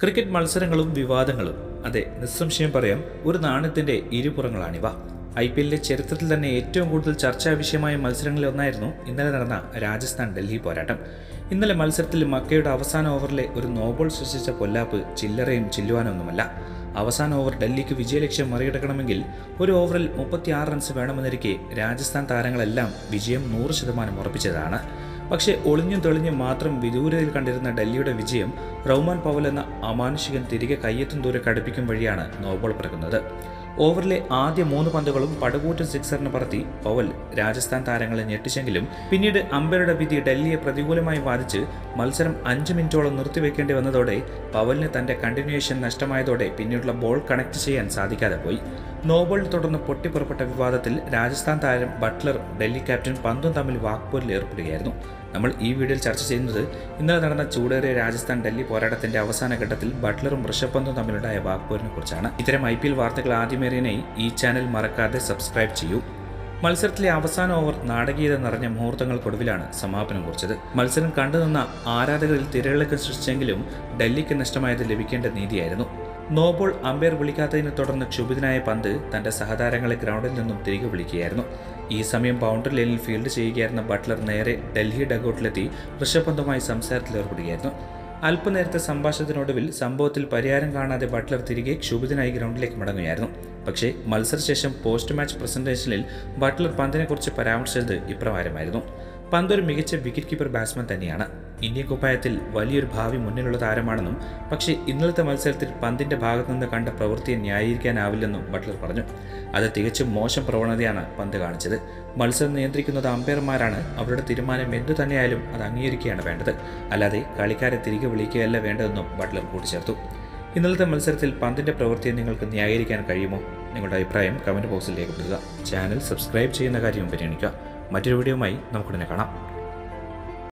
cricket മത്സരങ്ങളും വിവാദങ്ങളും അതെ നിസ്സംശയം പറയാം ഒരു നാണയത്തിന്റെ ഇരുപുറങ്ങളാണിവ ഐ പി എല്ലിലെ ചരിത്രത്തിൽ തന്നെ ഏറ്റവും കൂടുതൽ ചർച്ചാ വിഷയമായ മത്സരങ്ങളിൽ ഒന്നായിരുന്നു ഇന്നലെ നടന്ന രാജസ്ഥാൻ ഡൽഹി പോരാട്ടം ഇന്നലെ മത്സരത്തിൽ മക്കയുടെ അവസാന ഓവറിലെ ഒരു നോബോൾ സൃഷ്ടിച്ച പൊല്ലാപ്പ് ചില്ലറയും ചില്ലുവാനൊന്നുമല്ല അവസാന ഓവർ ഡൽഹിക്ക് വിജയലക്ഷ്യം മറികടക്കണമെങ്കിൽ ഒരു ഓവറിൽ മുപ്പത്തിയാറ് റൺസ് വേണമെന്നിരിക്കെ രാജസ്ഥാൻ താരങ്ങളെല്ലാം വിജയം നൂറ് ശതമാനം ഉറപ്പിച്ചതാണ് പക്ഷേ ഒളിഞ്ഞും തെളിഞ്ഞും മാത്രം വിദൂരതയിൽ കണ്ടിരുന്ന ഡൽഹിയുടെ വിജയം റൗമാൻ പവൽ എന്ന അമാനുഷികൻ തിരികെ കയ്യെത്തും ദൂരെ കടുപ്പിക്കും വഴിയാണ് നോബോൾ പിറക്കുന്നത് ഓവറിലെ ആദ്യ മൂന്ന് പന്തുകളും പടുകൂറ്റൻ സിക്സറിന് പറത്തി പവൽ രാജസ്ഥാൻ താരങ്ങളെ ഞെട്ടിച്ചെങ്കിലും പിന്നീട് അമ്പയറുടെ വിധി ഡൽഹിയെ പ്രതികൂലമായി ബാധിച്ച് മത്സരം അഞ്ച് മിനിറ്റോളം നിർത്തിവെക്കേണ്ടി വന്നതോടെ പവലിന് തന്റെ കണ്ടിന്യൂവേഷൻ നഷ്ടമായതോടെ പിന്നീടുള്ള ബോൾ കണക്ട് ചെയ്യാൻ സാധിക്കാതെ പോയി നോബോളിനെ തുടർന്ന് പൊട്ടിപ്പുറപ്പെട്ട വിവാദത്തിൽ രാജസ്ഥാൻ താരം ബട്ട്ലർ ഡൽഹി ക്യാപ്റ്റൻ പന്തും തമ്മിൽ വാക്പോരിൽ ഏർപ്പെടുകയായിരുന്നു നമ്മൾ ഈ വീഡിയോയിൽ ചർച്ച ചെയ്യുന്നത് ഇന്നലെ നടന്ന ചൂടേറിയ രാജസ്ഥാൻ ഡൽഹി പോരാട്ടത്തിന്റെ അവസാന ഘട്ടത്തിൽ ബട്ട്ലറും ഋഷഭ് പന്തും തമ്മിലുണ്ടായ വാക്പോരിനെ കുറിച്ചാണ് ഇത്തരം ഐ പി എൽ വാർത്തകൾ ആദ്യമേറിയനായി ഈ ചാനൽ മറക്കാതെ സബ്സ്ക്രൈബ് ചെയ്യൂ മത്സരത്തിലെ അവസാന ഓവർ നാടകീയത നിറഞ്ഞ മുഹൂർത്തങ്ങൾക്കൊടുവിലാണ് സമാപനം കുറിച്ചത് മത്സരം കണ്ടുനിന്ന ആരാധകരിൽ തിരയിളക്കം സൃഷ്ടിച്ചെങ്കിലും ഡൽഹിക്ക് നഷ്ടമായത് ലഭിക്കേണ്ട നീതിയായിരുന്നു നോബോൾ അമ്പയർ വിളിക്കാത്തതിനെ തുടർന്ന് ക്ഷുഭിതനായ പന്ത് തന്റെ സഹതാരങ്ങളെ ഗ്രൗണ്ടിൽ നിന്നും തിരികെ വിളിക്കുകയായിരുന്നു ഈ സമയം ബൗണ്ടറി ലൈനിൽ ഫീൽഡ് ചെയ്യുകയായിരുന്ന ബട്ട്ലർ നേരെ ഡൽഹി ഡഗൌട്ടിലെത്തി ഋഷഭ് പന്തുമായി സംസാരത്തിൽ ഏർപ്പെടുകയായിരുന്നു അല്പനേരത്തെ സംഭാഷണത്തിനൊടുവിൽ സംഭവത്തിൽ പരിഹാരം കാണാതെ ബട്ട്ലർ തിരികെ ക്ഷുഭിതനായി ഗ്രൗണ്ടിലേക്ക് മടങ്ങുകയായിരുന്നു പക്ഷേ മത്സരശേഷം പോസ്റ്റ് മാച്ച് പ്രസന്റേഷനിൽ ബട്ട്ലർ പന്തിനെക്കുറിച്ച് പരാമർശിച്ചത് ഇപ്രകാരമായിരുന്നു പന്ത് ഒരു മികച്ച വിക്കറ്റ് കീപ്പർ ബാറ്റ്സ്മാൻ തന്നെയാണ് ഇന്ത്യൻ കുപ്പായത്തിൽ വലിയൊരു ഭാവി മുന്നിലുള്ള താരമാണെന്നും പക്ഷേ ഇന്നലത്തെ മത്സരത്തിൽ പന്തിന്റെ ഭാഗത്തു നിന്ന് കണ്ട പ്രവൃത്തിയെ ന്യായീകരിക്കാനാവില്ലെന്നും ബട്ട്ലർ പറഞ്ഞു അത് തികച്ചും മോശം പ്രവണതയാണ് പന്ത് കാണിച്ചത് മത്സരം നിയന്ത്രിക്കുന്നത് അമ്പയർമാരാണ് അവരുടെ തീരുമാനം എന്തു തന്നെയായാലും അത് അംഗീകരിക്കുകയാണ് വേണ്ടത് അല്ലാതെ കളിക്കാരെ തിരികെ വിളിക്കുകയല്ല വേണ്ടതെന്നും ബട്ട്ലർ കൂട്ടിച്ചേർത്തു ഇന്നലത്തെ മത്സരത്തിൽ പന്തിന്റെ പ്രവൃത്തിയെ നിങ്ങൾക്ക് ന്യായീകരിക്കാൻ കഴിയുമോ നിങ്ങളുടെ അഭിപ്രായം കമന്റ് ബോക്സിൽ രേഖപ്പെടുത്തുക ചാനൽ സബ്സ്ക്രൈബ് ചെയ്യുന്ന കാര്യം പരിഗണിക്കുക മറ്റൊരു വീഡിയോയുമായി നമുക്കുടനെ കാണാം